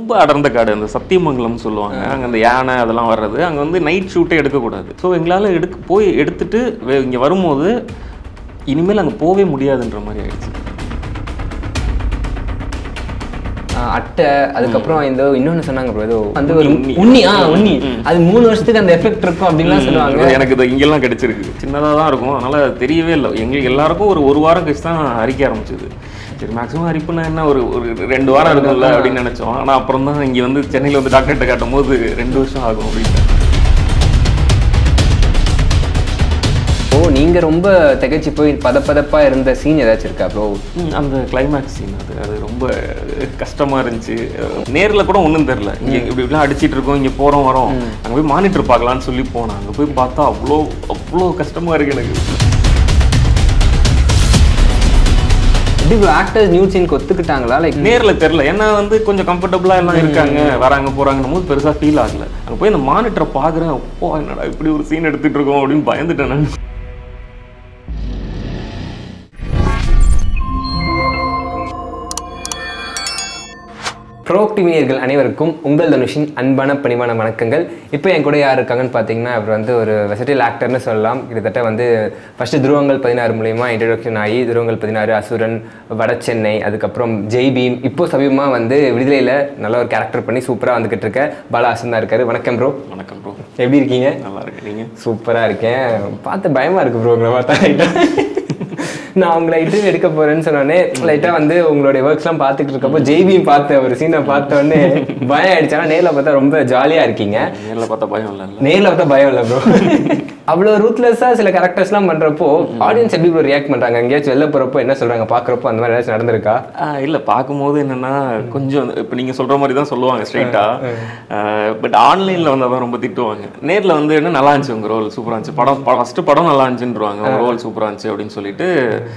ரொம்ப அடர்ந்த காடு அந்த சத்தியமங்கலம் சொல்லுவாங்க அங்கே அந்த யானை அதெல்லாம் வர்றது அங்கே வந்து நைட் ஷூட்டே எடுக்கக்கூடாது ஸோ எங்களால் எடுக்க போய் எடுத்துட்டு இங்கே வரும்போது இனிமேல் அங்கே போகவே முடியாதுன்ற மாதிரி ஆயிடுச்சு ஆஹ் அட்டை அதுக்கப்புறம் இந்த இன்னொன்னு சொன்னாங்க bro, ஏதோ வந்து ஒரு உண்ணி. உண்ணி ஆ உண்ணி அது மூணு வருஷத்துக்கு அந்த எஃபெக்ட் இருக்கும் அப்படின்லாம் சொல்லுவாங்க அது எனக்கு இது இங்கெல்லாம் கிடைச்சிருக்கு சின்னதாக தான் இருக்கும் அதனால் தெரியவே இல்லை எங்களுக்கு எல்லாருக்கும் ஒரு ஒரு வாரம் கழிச்சு தான் அரிக்க ஆரம்பிச்சது சரி மேக்ஸிமம் அரிப்புனா என்ன ஒரு ஒரு ரெண்டு வாரம் இருக்கும்ல அப்படின்னு நினச்சோம் ஆனால் அப்புறம் தான் இங்கே வந்து சென்னையில் வந்து டாக்டர்கிட்ட காட்டும் போது ரெண்டு வருஷம் ஆகும் அப்படின்ட்டு ஓ நீங்க ரொம்ப திகைச்சு போய் பதப்பதப்பா இருந்த சீன் ஏதாச்சும் இருக்கா ப்ரோ ம், அந்த கிளைமேக்ஸ் சீன் அது அது ரொம்ப கஷ்டமா இருந்துச்சு நேர்ல கூட ஒன்றும் தெரில இங்கே இப்படி இப்படிலாம் அடிச்சிட்டு இருக்கோம் இங்கே போகிறோம் வரோம் அங்கே போய் மானிட்டர் பார்க்கலான்னு சொல்லி போனேன் அங்கே போய் பார்த்தா அவ்வளோ அவ்வளோ கஷ்டமா இருக்கு எனக்கு எப்படி ப்ரோ ஆக்டர்ஸ் நியூ சீனுக்கு ஒத்துக்கிட்டாங்களா லைக் நேர்ல தெரில ஏன்னா வந்து கொஞ்சம் கம்ஃபர்டபுளாக எல்லாம் இருக்காங்க வராங்க போறாங்கன்னும் போது பெருசா ஃபீல் ஆகல அங்கே போய் அந்த மானிட்டரை பார்க்குறேன் அப்போ என்னடா இப்படி ஒரு சீன் எடுத்துட்டு இருக்கோம் அப்படின்னு பயந்துட்டேன் நான் ப்ரோக்டிவினியர்கள் அனைவருக்கும் உங்கள் தனுஷின் அன்பான பணிவான வணக்கங்கள் இப்போ என் கூட யார் இருக்காங்கன்னு பார்த்தீங்கன்னா அவர் வந்து ஒரு வெசட்டில் ஆக்டர்னு சொல்லலாம் கிட்டத்தட்ட வந்து ஃபர்ஸ்ட் துருவங்கள் பதினாறு மூலயமா இன்ட்ரடக்ஷன் ஆகி துருவங்கள் பதினாறு அசுரன் வட சென்னை அதுக்கப்புறம் ஜெய் பீம் இப்போ சமீபமாக வந்து விடுதலையில் நல்ல ஒரு கேரக்டர் பண்ணி சூப்பராக வந்துகிட்டு இருக்க பாலாசன் தான் இருக்காரு வணக்கம் ப்ரோ வணக்கம் ப்ரோ எப்படி இருக்கீங்க நல்லா இருக்கு நீங்க சூப்பராக இருக்கேன் பார்த்து பயமாக இருக்கு ப்ரோ உங்களை பார்த்தா லைட்டாக நான் உங்களை இன்டர்வியூ எடுக்க போறேன்னு சொன்னோடனே லைட்டாக வந்து உங்களுடைய ஒர்க்ஸ்லாம் பார்த்துட்டு இருக்கப்போ ஜெய்பியும் பார்த்த ஒரு சீனை பார்த்த உடனே பயம் ஆயிடுச்சு ஆனால் நேரில் பார்த்தா ரொம்ப ஜாலியாக இருக்கீங்க நேரில் பார்த்தா பயம் இல்லை நேரில் பார்த்தா பயம் இல்லை ப்ரோ அவ்வளோ ரூத்லெஸ்ஸாக சில கேரக்டர்ஸ்லாம் பண்ணுறப்போ ஆடியன்ஸ் எப்படி ப்ரோ ரியாக்ட் பண்ணுறாங்க எங்கேயாச்சும் வெளில போகிறப்போ என்ன சொல்கிறாங்க பார்க்குறப்போ அந்த மாதிரி ஏதாச்சும் நடந்திருக்கா ஆஹ் இல்ல பார்க்கும்போது என்னன்னா கொஞ்சம் இப்போ நீங்க சொல்ற மாதிரி தான் சொல்லுவாங்க ஸ்ட்ரைட்டா பட் ஆன்லைன்ல வந்தா தான் ரொம்ப திட்டுவாங்க நேர்ல வந்து என்ன நல்லா இருந்துச்சு உங்க ரோல் சூப்பரா இருந்துச்சு படம் ஃபர்ஸ்ட் படம் நல்லா இருந்துச்சுன்றாங்க உங்க ரோல் சூப்பரா இருந்துச்சு அப்படின்னு சொல்லிட்டு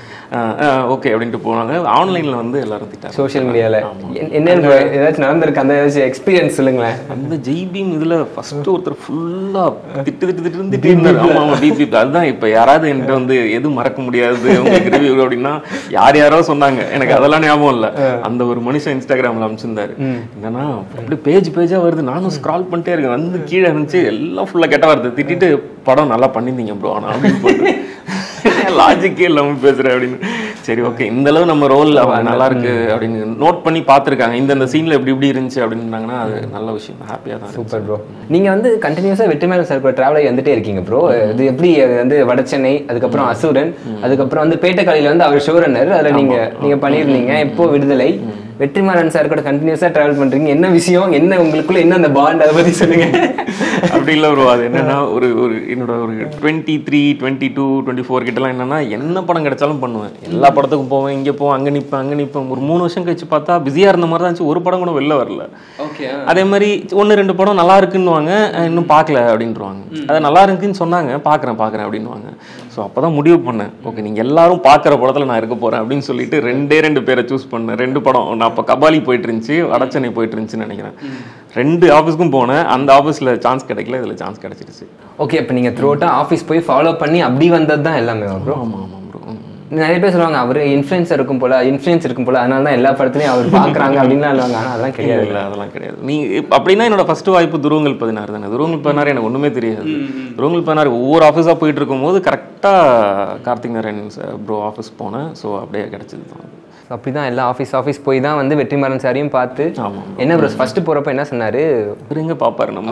ஓகே அப்படின்ட்டு போனாங்க ஆன்லைன்ல வந்து எல்லாரும் திட்டாங்க சோஷியல் மீடியாவில் என்னென்னு bro ஏதாச்சும் நடந்திருக்கு அந்த ஏதாச்சும் எக்ஸ்பீரியன்ஸ் சொல்லுங்களேன் அந்த ஜெய்பீம் இதுல ஃபர்ஸ்ட் ஒருத்தர் ஃபுல்லா திட்டு திட்டு திட்டு திட்டு இருந்தாரு ஆமா ஆமா பிபி அதுதான் இப்ப யாராவது என்கிட்ட வந்து எது மறக்க முடியாது உங்களுக்கு ரிவ்யூ அப்படின்னா யார் யாரோ சொன்னாங்க எனக்கு அதெல்லாம் ஞாபகம் இல்ல அந்த ஒரு மனுஷன் இன்ஸ்டாகிராம்ல அனுப்பிச்சிருந்தாரு என்னன்னா அப்படியே பேஜ் பேஜா வருது நானும் ஸ்க்ரால் பண்ணிட்டே இருக்கேன் வந்து கீழே இருந்துச்சு எல்லாம் ஃபுல்லா கெட்ட வருது திட்டிட்டு படம் நல்லா பண்ணிருந்தீங்க ப்ரோ ஆனா அப்படின்னு போட்டு லாஜிக்கே இல்லாம பேசுறேன் அப்படின்னு சரி ஓகே இந்த அளவு நம்ம ரோல் நல்லா இருக்கு அப்படின்னு நோட் பண்ணி பார்த்துருக்காங்க இந்த இந்த சீன்ல இப்படி இப்படி இருந்துச்சு அப்படின்னாங்கன்னா அது நல்ல விஷயம் ஹாப்பியா தான் இருக்கு. சூப்பர் ப்ரோ நீங்க வந்து கண்டினியூஸா வெற்றிமேல சார் கூட டிராவல் ஆகி வந்துட்டே இருக்கீங்க ப்ரோ இது எப்படி அது வந்து வடசென்னை அதுக்கப்புறம் அசுரன் அதுக்கப்புறம் வந்து பேட்டக்காலியில வந்து அவர் ஷோரனர் அதுல நீங்க நீங்க பண்ணியிருந்தீங்க இப்போ விடுதலை வெற்றிமாறன் சார் கூட கண்டினியூஸா டிராவல் பண்றீங்க என்ன விஷயம் என்ன உங்களுக்குள்ள என்ன அந்த பாண்ட் அதை பத்தி சொல்லுங்க அப்படி இல்லை ப்ரோ அது என்னன்னா ஒரு ஒரு என்னோட ஒரு twenty three twenty two twenty four கிட்டலாம் என்னன்னா என்ன படம் கிடைச்சாலும் பண்ணுவேன் எல்லா படத்துக்கும் போவேன் இங்கே போவேன் அங்கே நிற்பேன் அங்கே நிற்பேன் ஒரு மூணு வருஷம் கழிச்சு பார்த்தா பிஸியாக இருந்த மாதிரி தான் இருந்துச்சு ஒரு படம் கூட வெளில வரல ஓகே அதே மாதிரி ஒன்று ரெண்டு படம் நல்லா இருக்குன்னுவாங்க அஹ் இன்னும் பார்க்கல அப்படின்ட்டுருவாங்க அது நல்லா இருக்குன்னு சொன்னாங்க பார்க்குறேன் பார்க்குறேன் அப்படின்னுவாங்க ஸோ அப்போ தான் முடிவு பண்ணேன் ஓகே நீங்கள் எல்லாரும் பார்க்குற படத்தில் நான் இருக்க போகிறேன் அப்படின்னு சொல்லிட்டு ரெண்டே ரெண்டு பேரை சூஸ் பண்ணேன் ரெண்டு படம் நான் அப்போ கபாலி போயிட்டு இருந்துச்சு வடச்சென்னை போயிட்டு இருந்துச்சுன்னு நினைக்கிறேன் ரெண்டு ஆஃபீஸ்க்கும் போனேன் அந்த ஆஃபீஸில் சான்ஸ் கிடைக்கல இதில் சான்ஸ் கிடைச்சிருச்சு ஓகே அப்ப நீங்க த்ரூ ஆஃபீஸ் போய் ஃபாலோ பண்ணி அப்படி வந்தது தான் எல்லாமே ப்ரோ ஆமாம் ஆமாம் ப்ரோ நிறைய பேர் சொல்லுவாங்க அவர் இன்ஃப்ளூயன்ஸ் இருக்கும் போல இன்ஃப்ளூயன்ஸ் இருக்கும் போல அதனால தான் எல்லா படத்துலையும் அவர் பார்க்குறாங்க அப்படின்லாம் சொல்லுவாங்க ஆனால் அதெல்லாம் கிடையாது இல்லை அதெல்லாம் கிடையாது நீ இப்ப அப்படின்னா என்னோட ஃபர்ஸ்ட் வாய்ப்பு துருவங்கள் பதினாறு தானே துருவங்கள் பதினாறு எனக்கு ஒன்றுமே தெரியாது துருவங்கள் பதினாறு ஒவ்வொரு ஆஃபீஸாக போயிட்டு இருக்கும்போது கரெக்டாக கார்த்திக் நாராயணன் ப்ரோ ஆஃபீஸ் போனேன் ஸோ அப்படியே கிடைச்சது தான் அப்படி தான் எல்லா ஆஃபீஸ் ஆஃபீஸ் போய் தான் வந்து வெற்றிமாறன் சாரையும் பார்த்து ஆமாம் என்ன ப்ரோ ஃபர்ஸ்ட் போகிறப்ப என்ன சொன்னாரு இவர் எங்க பார்ப்பாரு நம்ம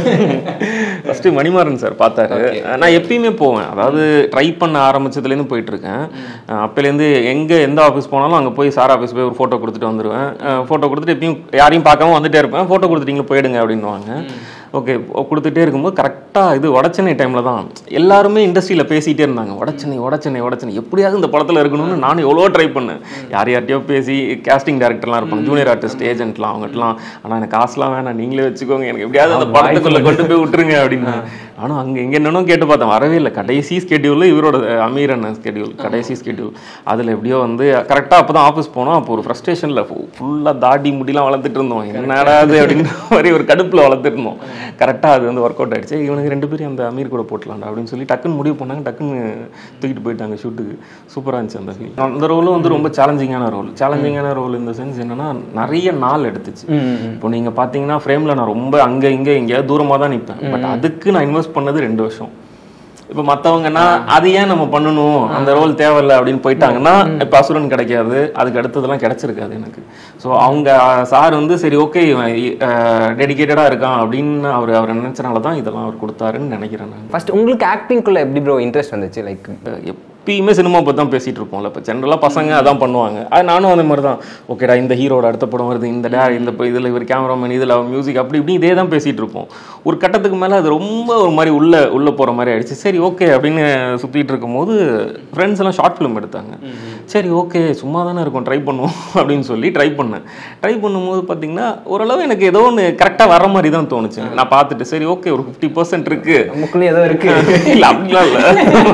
ஃபர்ஸ்ட் மணிமாறன் சார் பார்த்தாரு நான் எப்பயுமே போவேன் அதாவது ட்ரை பண்ண ஆரம்பிச்சதுலேருந்து போயிட்டு இருக்கேன் அஹ் அப்பையிலேருந்து எங்க எந்த ஆஃபீஸ் போனாலும் அங்க போய் சார் ஆஃபீஸ் போய் ஒரு ஃபோட்டோ கொடுத்துட்டு வந்துடுவேன் ஃபோட்டோ கொடுத்துட்டு எப்பயும் யாரையும் பார்க்காம வந்துட்டே இருப்பேன் ஃபோட்டோ கொடுத்துட்டீங்க போயிடுங்க அப்படின்னுவாங்க ஓகே கொடுத்துட்டே இருக்கும்போது கரெக்டாக இது வடச்சென்னை டைமில் தான் எல்லாருமே இண்டஸ்ட்ரியில் பேசிகிட்டே இருந்தாங்க வடச்சென்னை வடச்சென்னை வடச்சென்னை எப்படியாவது இந்த படத்தில் இருக்கணும்னு நானும் எவ்வளோ ட்ரை பண்ணேன் யார் யார்ட்டையோ பேசி கேஸ்டிங் டேரக்டர்லாம் இருப்பாங்க ஜூனியர் ஆர்டிஸ்ட் ஏஜென்ட்லாம் அவங்ககிட்டலாம் ஆனால் எனக்கு காசுலாம் வேணாம் நீங்களே வச்சுக்கோங்க எனக்கு எப்படியாவது அந்த படத்துக்குள்ளே கொண்டு போய் விட்டுருங்க அப்படின்னு ஆனால் அங்கே எங்கே என்னென்னோ கேட்டு பார்த்தேன் வரவே இல்லை கடைசி ஸ்கெடியூல் இவரோட அஹ், அமீர் அண்ணன் ஸ்கெடியூல் கடைசி ஸ்கெடியூல் அதில் எப்படியோ வந்து கரெக்டாக அப்போ தான் ஆஃபீஸ் போனோம் அப்போ ஒரு ஃப்ரஸ்ட்ரேஷனில் ஃபுல்லாக தாடி முடிலாம் வளர்த்துட்டு இருந்தோம் என்னடா அது அப்படின்ற மாதிரி ஒரு கடுப்பில் வளர்த்துட்டு இருந்தோம் கரெக்டாக அது வந்து ஒர்க் அவுட் ஆயிடுச்சு இவனுங்க இவங்க ரெண்டு பேரும் அந்த அமீர் கூட போட்டலாம்டா அப்படின்னு சொல்லி டக்குன்னு முடிவு பண்ணாங்க டக்குன்னு தூக்கிட்டு போயிட்டாங்க ஷூட்டுக்கு சூப்பராக இருந்துச்சு அந்த ஃபீல் அந்த ரோலும் வந்து ரொம்ப சேலஞ்சிங்கான ரோல் சேலஞ்சிங்கான ரோல் இந்த சென்ஸ் என்னன்னா நிறைய நாள் எடுத்துச்சு இப்போ நீங்க பாத்தீங்கன்னா ஃப்ரேம்ல நான் ரொம்ப அங்க இங்க எங்கேயாவது தூரமா தான் நிப்பேன் பட் அதுக்கு நான் இன்வெஸ்ட் பண்ணது ரெண்டு வருஷம் இப்போ மற்றவங்கன்னா அது ஏன் நம்ம பண்ணணும் அந்த ரோல் தேவையில்ல அப்படின்னு போயிட்டாங்கன்னா இப்போ அசுரன் கிடைக்காது அதுக்கு அடுத்ததெல்லாம் கிடைச்சிருக்காது எனக்கு ஸோ அவங்க சார் வந்து சரி ஓகே டெடிக்கேட்டடாக இருக்கான் அப்படின்னு அவர் அவர் நினைச்சனால தான் இதெல்லாம் அவர் கொடுத்தாருன்னு நினைக்கிறேன் நான் ஃபர்ஸ்ட் உங்களுக்கு ஆக்டிங்குள்ள எப்படி ப்ரோ இன்ட்ரெஸ்ட் வந்துச்சு லைக் எப்பயுமே சினிமா பற்றி தான் பேசிட்டு இருப்போம்ல இப்போ ஜென்ரலாக பசங்க அதான் பண்ணுவாங்க அது நானும் அந்த மாதிரி தான் ஓகேடா இந்த ஹீரோட அடுத்த படம் வருது இந்த டே இந்த இப்போ இதில் இவர் கேமராமேன் இதில் மியூசிக் அப்படி இப்படி இதே தான் பேசிட்டு இருப்போம் ஒரு கட்டத்துக்கு மேலே அது ரொம்ப ஒரு மாதிரி உள்ள உள்ள போகிற மாதிரி ஆயிடுச்சு சரி ஓகே அப்படின்னு சுற்றிட்டு இருக்கும்போது ஃப்ரெண்ட்ஸ் எல்லாம் ஷார்ட் ஃபிலிம் எடுத்தாங்க சரி ஓகே சும்மா தானே இருக்கும் ட்ரை பண்ணுவோம் அப்படின்னு சொல்லி ட்ரை பண்ணேன் ட்ரை பண்ணும்போது பார்த்தீங்கன்னா ஓரளவு எனக்கு ஏதோ ஒன்று கரெக்டாக வர மாதிரி தான் தோணுச்சு நான் பார்த்துட்டு சரி ஓகே ஒரு ஃபிஃப்டி பர்சன்ட் இருக்குது நமக்குள்ளே ஏதோ இருக்கு இல்ல அப்படிலாம் இல்ல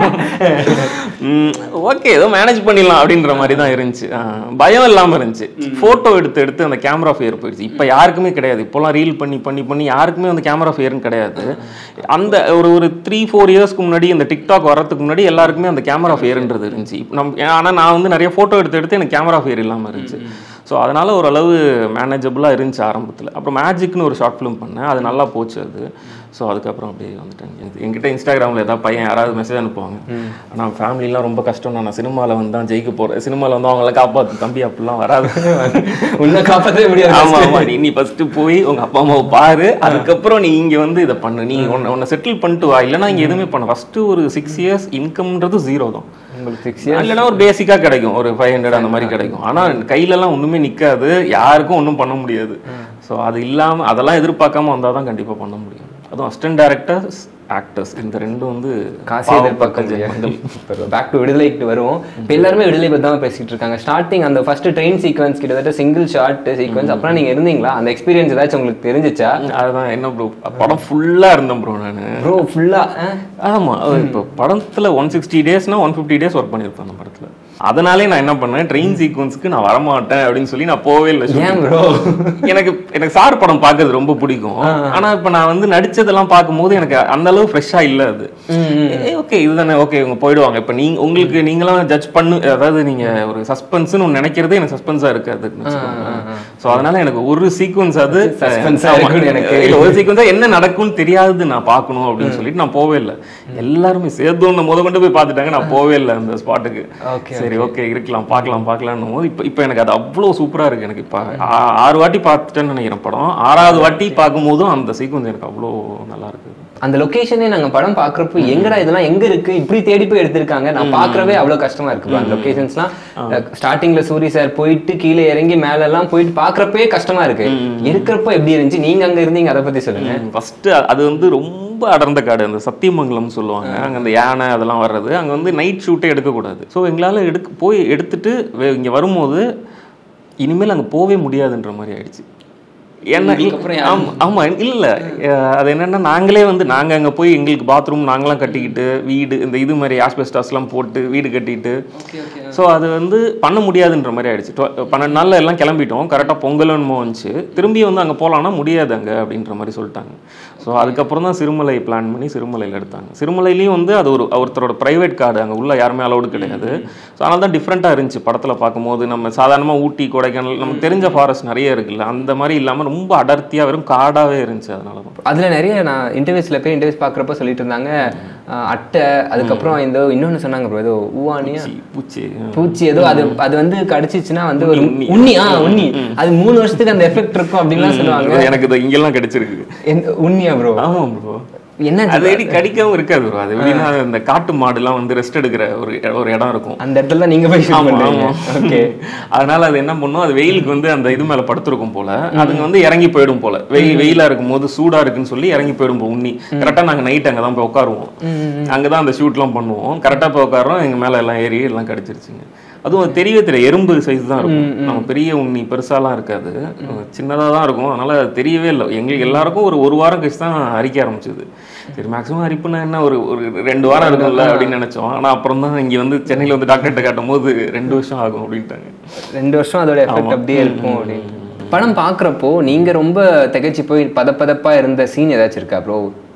ஓகே ஏதோ மேனேஜ் பண்ணிடலாம் அப்படின்ற மாதிரி தான் இருந்துச்சு ஆஹ் பயம் இல்லாம இருந்துச்சு போட்டோ எடுத்து எடுத்து அந்த கேமரா ஃபேர் போயிடுச்சு இப்போ யாருக்குமே கிடையாது இப்போலாம் ரீல் பண்ணி பண்ணி பண்ணி யாருக்குமே அந்த கேமரா ஃபேர்னு கிடையாது அந்த ஒரு ஒரு த்ரீ ஃபோர் இயர்ஸ்க்கு முன்னாடி அந்த டிக்டாக் வர்றதுக்கு முன்னாடி எல்லாருக்குமே அந்த கேமரா ஃபேர்ன்றது இருந்துச்சு இப்ப நம் ஆனால் நான் வந்து நிறைய போட்டோ எடுத்து எடுத்து எனக்கு கேமரா ஃபேர் இல்லாமல் இருந்துச்சு ஸோ அதனால ஓரளவு மேனேஜபிளாக இருந்துச்சு ஆரம்பத்தில் அப்புறம் மேஜிக்னு ஒரு ஷார்ட் ஃபிலிம் பண்ணேன் அது நல்லா போச்சு அது ஸோ அதுக்கப்புறம் அப்படியே வந்துட்டேன் எனக்கு- என்கிட்ட இன்ஸ்டாகிராமில் ஏதாவது பையன் யாராவது மெசேஜ் அனுப்புவாங்க ஆனால் ஃபேமிலிலாம் ரொம்ப கஷ்டம் நான் சினிமாவில் வந்து தான் ஜெயிக்க போகிறேன் சினிமாவில் வந்து அவங்கள காப்பாற்று தம்பி அப்படிலாம் வராது உன்னை காப்பாற்றவே முடியாது ஆமா ஆமா நீ நீ ஃபர்ஸ்ட் போய் உங்க அப்பா அம்மாவை பாரு அதுக்கப்புறம் நீ இங்க வந்து இதை பண்ணு நீ உன்னை உன்னை செட்டில் பண்ணிட்டு வா இல்லைன்னா இங்க எதுவுமே பண்ண ஃபர்ஸ்ட் ஒரு சிக்ஸ் இயர்ஸ் இன்கம்ன்றது ஜீரோ தான் உங்களுக்கு சிக்ஸ் இல்லைன்னா ஒரு பேசிக்கா கிடைக்கும் ஒரு ஃபைவ் ஹண்ட்ரட் அந்த மாதிரி கிடைக்கும் ஆனா கையில எல்லாம் ஒண்ணுமே நிக்காது யாருக்கும் ஒண்ணும் பண்ண முடியாது ஸோ அது இல்லாம அதெல்லாம் எதிர்பார்க்காம வந்தாதான் தான் கண்டிப்பா பண்ண முடியும் அதுவும் அசிஸ்டன்ட் டேரக்டர்ஸ் ஆக்டர்ஸ் இந்த ரெண்டும் வந்து காசே பாவம் எதிர்பார்க்க பக்கம் முடியாது ஜென்மங்கள். பேக் டு விடுதலைக்கு வருவோம் இப்போ எல்லாருமே விடுதலை பற்றி தான் பேசிட்டு இருக்காங்க ஸ்டார்டிங் அந்த ஃபர்ஸ்ட் ட்ரெயின் சீக்வன்ஸ் கிட்டத்தட்ட சிங்கிள் ஷார்ட் சீக்வன்ஸ் அப்புறம் நீங்க இருந்தீங்களா அந்த எக்ஸ்பீரியன்ஸ் ஏதாச்சும் உங்களுக்கு தெரிஞ்சிச்சா அதுதான் என்ன ப்ரோ படம் ஃபுல்லா இருந்தேன் ப்ரோ நான் ப்ரோ ஃபுல்லா ஆமா இப்போ படத்துல ஒன் சிக்ஸ்டி டேஸ்னா ஒன் ஃபிஃப்டி டேஸ் ஒர்க் பண்ணியிருப்பேன் அந்த படத்துல அதனாலே நான் என்ன பண்ணேன் ட்ரெயின் சீக்வன்ஸ்க்கு நான் வரமாட்டேன் அப்படின்னு சொல்லி நான் போவே இல்லை ஏன் ப்ரோ எனக்கு எனக்கு சார் படம் பார்க்கறது ரொம்ப பிடிக்கும் ஆனா இப்ப நான் வந்து நடிச்சதெல்லாம் பார்க்கும்போது எனக்கு அந்த அளவு ஃப்ரெஷ்ஷா இல்ல அது ஓகே இதுதானே ஓகே இவங்க போயிடுவாங்க இப்ப நீங்க உங்களுக்கு நீங்களாம் ஜட்ஜ் பண்ணு அதாவது நீங்க ஒரு சஸ்பென்ஸ்னு ஒன்று நினைக்கிறதே எனக்கு சஸ்பென்ஸா இருக்காது ஸோ அதனால எனக்கு ஒரு சீக்வன்ஸ் அது Suspense ஆ ஆமா. இருக்குன்னு எனக்கு. இல்ல, ஒரு சீக்வன்ஸா என்ன நடக்கும்னு தெரியாது நான் பார்க்கணும் அப்படின்னு சொல்லிட்டு நான் போவே இல்லை எல்லாருமே சேர்த்து முத கொண்டு போய் பார்த்துட்டாங்க நான் போவே இல்லை அந்த ஸ்பாட்டுக்கு Okay, சரி ஓகே இருக்கலாம் பார்க்கலாம் பார்க்கலாம்னு போது இப்போ இப்போ எனக்கு அது அவ்வளோ சூப்பரா இருக்கு எனக்கு இப்போ ஆ- ஆறு வாட்டி பார்த்துட்டேன்னு நினைக்கிறேன் படம் ஆறாவது வாட்டி பார்க்கும்போதும் அந்த சீக்வன்ஸ் எனக்கு அவ்வளோ நல்லா இருக்கு அந்த லொகேஷனே நாங்க படம் பாக்குறப்போ எங்கடா இதெல்லாம் எங்க இருக்கு இப்படி தேடி போய் எடுத்திருக்காங்க நான் பாக்குறவே அவ்வளவு கஷ்டமா இருக்கு bro. அந்த லொகேஷன்ஸ்லாம் ஸ்டார்டிங்ல சூரி சார் போயிட்டு கீழே இறங்கி மேல எல்லாம் போயிட்டு பாக்குறப்பே கஷ்டமா இருக்கு இருக்கிறப்போ எப்படி இருந்துச்சு நீங்க அங்க இருந்தீங்க அதை பத்தி சொல்லுங்க ஃபர்ஸ்ட் அது வந்து ரொம்ப அடர்ந்த காடு அந்த சத்தியமங்கலம் சொல்லுவாங்க அங்க அந்த யானை அதெல்லாம் வர்றது அங்க வந்து நைட் ஷூட்டே எடுக்கக்கூடாது ஸோ எங்களால எடுக்க போய் எடுத்துட்டு வே- இங்க வரும்போது இனிமேல் அங்க போவே முடியாதுன்ற மாதிரி ஆயிடுச்சு ஏன்னா ஆமா ஆமா இல்ல அஹ் அது என்னன்னா நாங்களே வந்து நாங்க அங்க போய் எங்களுக்கு பாத்ரூம் நாங்களாம் கட்டிக்கிட்டு வீடு இந்த இது மாதிரி ஆஸ்பெஸ்டாஸ்லாம் போட்டு வீடு கட்டிட்டு ஸோ அது வந்து பண்ண முடியாதுன்ற மாதிரி ஆயிடுச்சு Tw- பன்னெண்டு நாள்ல எல்லாம் கிளம்பிட்டோம் கரெக்டாக பொங்கல் என்னமோ வந்துச்சு திரும்பி வந்து அங்கே போகலான்னா முடியாது அங்கே அப்படின்ற மாதிரி சொல்லிட்டாங்க ஸோ அதுக்கப்புறம் தான் சிறுமலை பிளான் பண்ணி சிறுமலையில் எடுத்தாங்க சிறுமலையிலையும் வந்து அது ஒரு ஒருத்தரோட ப்ரைவேட் கார்டு அங்கே உள்ள யாருமே அலௌடு கிடையாது ஸோ அதனால தான் டிஃப்ரெண்ட்டாக இருந்துச்சு படத்தில் பார்க்கும்போது நம்ம சாதாரணமாக ஊட்டி கொடைக்கானல் நமக்கு தெரிஞ்ச ஃபாரஸ்ட் நிறைய இருக்குல்ல அந்த மாதிரி இல்லாமல் ரொம்ப அடர்த்தியாக வெறும் காடாகவே இருந்துச்சு அதனால தான் அதுல நிறைய நான் இன்டர்வியூஸ்ல போய் இன்டர்வியூஸ் பாக்குறப்ப சொல்லிட்டு இருந்தாங்க அஹ், அட்டை அதுக்கப்புறம் இந்த இன்னொன்னு சொன்னாங்க bro, ஏதோ ஊவானியா பூச்சி பூச்சி ஏதோ அது அது வந்து கடிச்சிச்சுன்னா வந்து ஒரு உண்ணி. உண்ணி ஆ உண்ணி அது மூணு வருஷத்துக்கு அந்த எஃபெக்ட் இருக்கும் அப்படின்லாம் சொல்லுவாங்க எனக்கு இது இங்கெல்லாம் கிடைச்சிருக்கு எந்த- உண்ணியா ப்ரோ ஆமாம் ப்ரோ என்ன அது எடி கடிக்கவும் இருக்காது ப்ரோ அது எப்படின்னா இந்த காட்டு மாடுலாம் வந்து ரெஸ்ட் எடுக்கிற ஒரு ஒரு இடம் இருக்கும் அந்த இடத்துல தான் நீங்க போய் ஷூட் பண்றீங்க ஓகே அதனால அது என்ன பண்ணும் அது வெயிலுக்கு வந்து அந்த இது மேல படுத்திருக்கும் போல அதுங்க வந்து இறங்கி போயிடும் போல வெயில் வெயிலா இருக்கும் போது சூடா இருக்குன்னு சொல்லி இறங்கி போயிடும் போல உண்ணி கரெக்டா நாங்க நைட் அங்கதான் தான் போய் உட்காருவோம் அங்கதான் அந்த ஷூட்லாம் பண்ணுவோம் கரெக்டா போய் உட்காரோம் எங்க மேல எல்லாம் ஏறி எல்லாம் கடிச்சிருச்சுங்க அதுவும் அது தெரியவே தெரியாது எறும்பு சைஸ் தான் இருக்கும் நம்ம பெரிய உண்ணி பெருசாலாம் இருக்காது சின்னதா தான் இருக்கும் அதனால அது தெரியவே இல்லை எங்களுக்கு எல்லாருக்கும் ஒரு ஒரு வாரம் கழிச்சு தான் அரிக்க ஆரம்பிச்சது சரி மேக்ஸிமம் அரிப்புனா என்ன ஒரு ஒரு ரெண்டு வாரம் இருக்கும்ல அப்படின்னு நினைச்சோம் ஆனா அப்புறம் தான் இங்க வந்து சென்னையில வந்து டாக்டர்கிட்ட காட்டும் போது ரெண்டு வருஷம் ஆகும் அப்படின்ட்டாங்க ரெண்டு வருஷம் அதோட எஃபெக்ட் அப்படியே இருக்கும் அப்படின்னு படம் பார்க்குறப்போ நீங்க ரொம்ப திகைச்சு போய் பதப்பதப்பா இருந்த சீன் ஏதாச்சும் இருக்கா ப்ரோ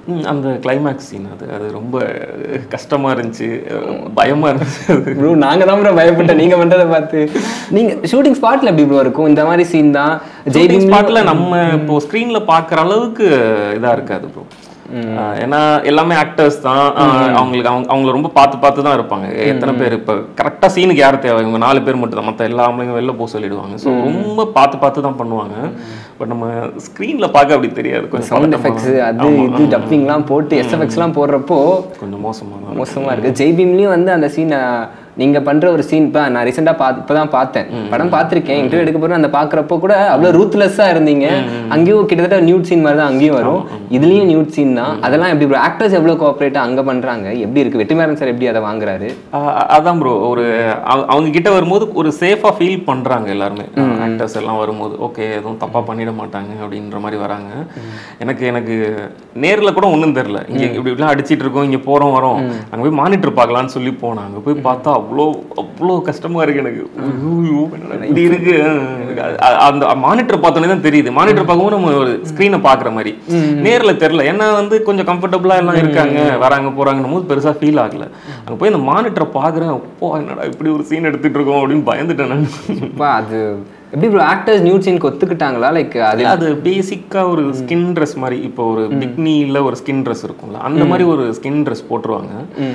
ம், அந்த கிளைமேக்ஸ் சீன் அது அது ரொம்ப கஷ்டமா இருந்துச்சு பயமா இருந்துச்சு அது ப்ரோ நாங்க தான் ப்ரோ பயப்பட்டோம் நீங்க பண்றதை பார்த்து நீங்க ஷூட்டிங் ஸ்பாட்ல எப்படி ப்ரோ இருக்கும் இந்த மாதிரி சீன் தான் ஜெய்பிங் ஸ்பாட்ல நம்ம இப்போ ஸ்க்ரீன்ல பாக்குற அளவுக்கு இதா இருக்காது ப்ரோ ஏன்னா எல்லாமே ஆக்டர்ஸ் தான் ஆஹ் அவங்களுக்கு அவங்க அவங்கள ரொம்ப பார்த்து பார்த்து தான் இருப்பாங்க எத்தனை பேர் இப்போ கரெக்டாக சீனுக்கு யார் தேவை இவங்க நாலு பேர் மட்டும் தான் மற்ற எல்லா ஆம்பளைங்க வெளில போக சொல்லிடுவாங்க ஸோ ரொம்ப பார்த்து பார்த்து தான் பண்ணுவாங்க பட் நம்ம ஸ்க்ரீன்ல பார்க்க அப்படி தெரியாது கொஞ்சம் சவுண்ட் பதட்டமா எஃபெக்ட்ஸ் அது இது டப்பிங்லாம் போட்டு எஸ்எஃப்எக்ஸ்லாம் போடுறப்போ கொஞ்சம் மோசமா தான் மோசமா இருக்கு ஜெய்பீம்லயும் வந்து அந்த சீனை நீங்க பண்ற ஒரு சீன் இப்போ நான் ரீசெண்டா பார்த்து இப்பதான் பார்த்தேன் படம் பார்த்திருக்கேன் இன்டர்வியூ எடுக்க போறேன் அந்த பாக்குறப்போ கூட அவ்வளவு ரூத்லெஸ்ஸா இருந்தீங்க அங்கேயும் கிட்டத்தட்ட நியூட் சீன் மாதிரி தான் அங்கேயும் வரும் இதுலயும் நியூட் சீன் தான் அதெல்லாம் எப்படி ப்ரோ ஆக்டர்ஸ் எவ்வளவு கோஆப்ரேட்டா அங்க பண்றாங்க எப்படி இருக்கு வெற்றிமாறன் சார் எப்படி அதை வாங்குறாரு ஆஹ் அதான் ப்ரோ ஒரு அவ- அவங்க கிட்ட வரும்போது ஒரு சேஃபா ஃபீல் பண்றாங்க எல்லாருமே ஆக்டர்ஸ் எல்லாம் வரும்போது ஓகே எதுவும் தப்பா பண்ணிட மாட்டாங்க அப்படின்ற மாதிரி வராங்க எனக்கு எனக்கு நேர்ல கூட ஒண்ணும் தெரியல இங்க இப்படி இப்படிலாம் அடிச்சிட்டு இருக்கோம் இங்க போறோம் வரோம் அங்க போய் மானிட்டர் பார்க்கலாம்னு சொல்லி போனேன் அங்க போய் பார்த்தா அவ்வளோ அவ்வளோ கஷ்டமா இருக்கு எனக்கு ஐயோ, என்னடா இப்படி இருக்கு அ- அ- அந்த மானிட்டர் பார்த்தோன்னே தான் தெரியுது மானிட்டர் பார்க்கும்போது நம்ம ஒரு ஸ்க்ரீனை பாக்குற மாதிரி நேர்ல தெரியல ஏன்னா வந்து கொஞ்சம் கம்ஃபர்டபுளா எல்லாம் இருக்காங்க வராங்க போறாங்கன்னும் போது பெருசா ஃபீல் ஆகல அங்க போய் இந்த மானிட்டரை பாக்குறேன் அப்போ என்னடா இப்படி ஒரு சீன் எடுத்துட்டு இருக்கோம் அப்படின்னு பயந்துட்டேன் நான் அப்பா, அது எப்படி ப்ரோ ஆக்டர்ஸ் நியூட் சீனுக்கு ஒத்துக்கிட்டாங்களா லைக் அது அது பேசிக்கா ஒரு ஸ்கின் ட்ரெஸ் மாதிரி இப்போ ஒரு பிக்னில ஒரு ஸ்கின் ட்ரெஸ் இருக்கும்ல அந்த மாதிரி ஒரு ஸ்கின் ட்ரெஸ் போட்டுருவாங்க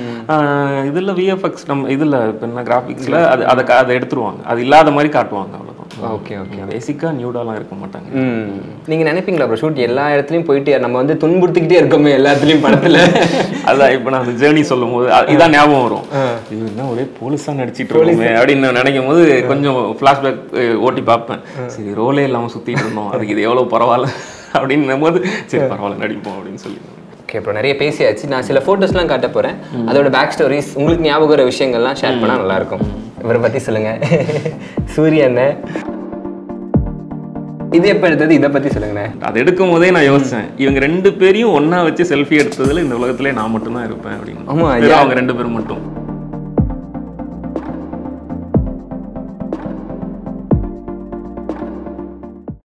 ஆஹ் இதுல விஎஃப்எக்ஸ் நம்ம இதுல இப்போ என்ன கிராஃபிக்ஸ்ல அது அதை கா- அதை எடுத்துருவாங்க அது இல்லாத மாதிரி காட்டுவாங்க அவ்வளவுதான் ஓகே ஓகே பேசிக்கா நியூடாலாம் இருக்க மாட்டாங்க ம் நீங்க நினைப்பீங்களா ப்ரோ ஷூட் எல்லா இடத்துலயும் போயிட்டு நம்ம வந்து துன்புறுத்திக்கிட்டே இருக்கோமே எல்லா இடத்துலயும் படத்துல அதான் இப்போ நான் அந்த ஜேர்னி சொல்லும் போது அ- இதான் ஞாபகம் வரும் இது என்ன ஒரே போலீஸா நடிச்சிட்டு இருக்கோமே அப்படின்னு நான் நினைக்கும் போது கொஞ்சம் ஃபிளாஷ்பேக் ஓட்டி பார்ப்பேன் சரி ரோலே இல்லாம சுத்திட்டு இருந்தோம் அதுக்கு இது எவ்வளவு பரவாயில்ல அப்படின்னும் போது சரி பரவாயில்ல நடிப்போம் அப்படின்னு சொல்லி ஓகே அப்புறம் நிறைய பேசியாச்சு நான் சில ஃபோட்டோஸ்லாம் காட்ட போறேன் அதோட பேக் ஸ்டோரிஸ் உங்களுக்கு ஞாபகம் வர விஷயங்கள்லாம் ஷேர் பண்ணா நல்லா இருக்கும் இவரை பத்தி சொல்லுங்க சூரியன் இது எப்ப எடுத்தது இதை பத்தி சொல்லுங்கண்ணே அது எடுக்கும் போதே நான் யோசிச்சேன் இவங்க ரெண்டு பேரையும் ஒண்ணா வச்சு செல்ஃபி எடுத்ததுல இந்த உலகத்திலே நான் மட்டும் தான் இருப்பேன் அப்படின்னு ஆமா, வெறும் அவங்க ரெண்டு பேரும் மட்டும்